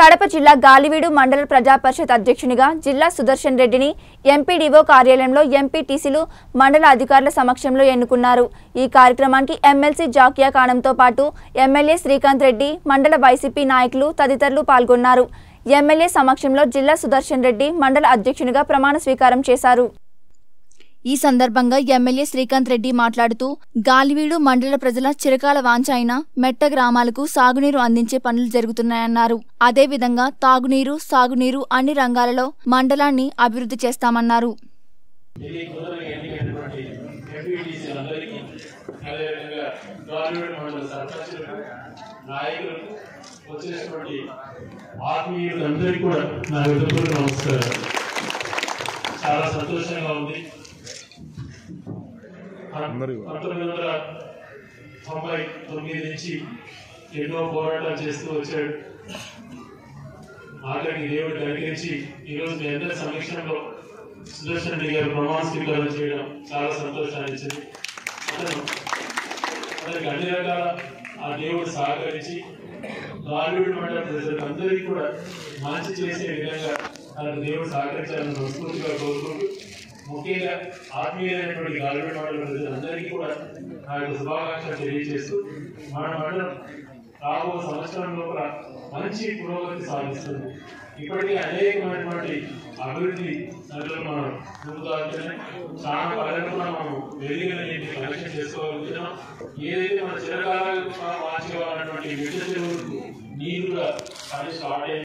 కడప జిల్లా గాలివీడు మండల ప్రజా పరిషత్ అధ్యక్షునిగా జిల్లా సుదర్శన్ రెడ్డిని ఎంపీడీఓ కార్యాలయంలో ఎంపీటీసీలు మండల అధికారుల సమక్షంలో ఎన్నుకున్నారు ఈ కార్యక్రమానికి ఎమ్మెల్సీ జాకియా కానంతో పాటు ఎమ్మెల్యే శ్రీకాంత్ రెడ్డి మండల వైసీపీ నాయకులు తదితరులు పాల్గొన్నారు ఎమ్మెల్యే సమక్షంలో జిల్లా సుదర్శన్ రెడ్డి మండల అధ్యక్షునిగా ప్రమాణ స్వీకారం చేశారు ఈ సందర్భంగా ఎమ్మెల్యే శ్రీకాంత్ రెడ్డి మాట్లాడుతూ గాలివీడు మండల ప్రజల చిరకాల వాంఛ అయిన మెట్ట గ్రామాలకు సాగునీరు అందించే పనులు జరుగుతున్నాయన్నారు అదేవిధంగా తాగునీరు సాగునీరు అన్ని రంగాలలో మండలాన్ని అభివృద్ధి చేస్తామన్నారు ఇది నూతనంగా ఎన్నికైనటువంటి ఎంపీటీసీలందరికీ అదేవిధంగా గవర్నమెంట్ మండల సర్పంచులకు నాయకులకు వచ్చినటువంటి ఆత్మీయులందరికీ కూడా నా విధులు నమస్కారం చాలా సంతోషంగా ఉంది పంతొమ్మిది వందల తొంభై తొమ్మిది నుంచి ఎన్నో పోరాటాలు చేస్తూ వచ్చాడు ఆఖరికి దేవుడు కనికరించి ఈరోజు మీ అందరి సమక్షంలో సుదర్శన్ రెడ్డి గారు ప్రమాణ స్వీకారం చేయడం చాలా సంతోషాన్ని ఇచ్చింది అతను అతనికి అన్ని రకాల ఆ దేవుడు సహకరించి గాలివుడి మండల ప్రజలందరికీ కూడా మంచి చేసే విధంగా తనకు దేవుడు సహకరించాలని మనస్ఫూర్తిగా కోరుకుంటూ ముఖ్యంగా ఆత్మీయులైనటువంటి గాలివుడి మండల ప్రజలందరికీ కూడా నా యొక్క శుభాకాంక్షలు తెలియజేస్తూ మన మండలం రాబో సంవత్సరం లోపల మంచి పురోగతి సాధిస్తుంది ఇప్పటికే అనేకమైనటువంటి అభివృద్ధి దాంట్లో మనం ముందుగానే చాలా పనులు కూడా మనం వెలిగిన కలెక్షన్ చేసుకోగలుగుతున్నాం ఏదైతే మన చిరకాలంగా మార్చుకోవాలన్నటువంటి విద్యుత్ నీరు కూడా పని స్టార్ట్ అయింది